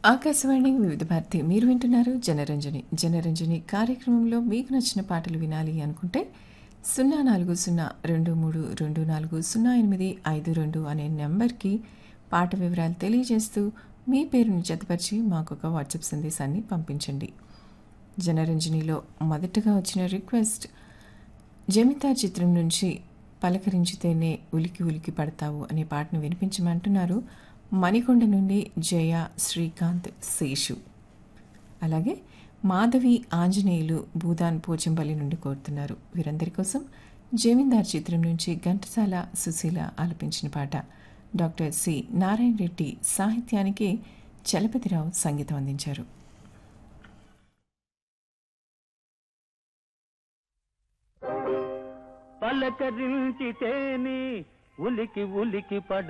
ఆకాశవాణి వివిధ భారతి మీరు వింటున్నారు జనరంజని జనరంజని కార్యక్రమంలో మీకు నచ్చిన పాటలు వినాలి అనుకుంటే సున్నా నాలుగు సున్నా రెండు మూడు రెండు నాలుగు సున్నా ఎనిమిది ఐదు రెండు అనే నెంబర్కి పాట వివరాలు తెలియజేస్తూ మీ పేరుని జతపరిచి మాకు ఒక వాట్సాప్ సందేశాన్ని పంపించండి జనరంజనిలో మొదటగా వచ్చిన రిక్వెస్ట్ జమితా చిత్రం నుంచి పలకరించితేనే ఉలికి ఉలికి పడతావు అనే పాటను వినిపించమంటున్నారు మణికొండ నుండి జయ శ్రీకాంత్ శేషు అలాగే మాధవి ఆంజనేయులు భూదాన్ పోచంపల్లి నుండి కోరుతున్నారు వీరందరి కోసం జమీందార్ చిత్రం నుంచి ఘంటసాల సుశీల ఆలపించిన పాట డాక్టర్ సి నారాయణ రెడ్డి సాహిత్యానికి చలపతిరావు సంగీతం అందించారు పలకరించితేని ఉలికి ఉలికి పడ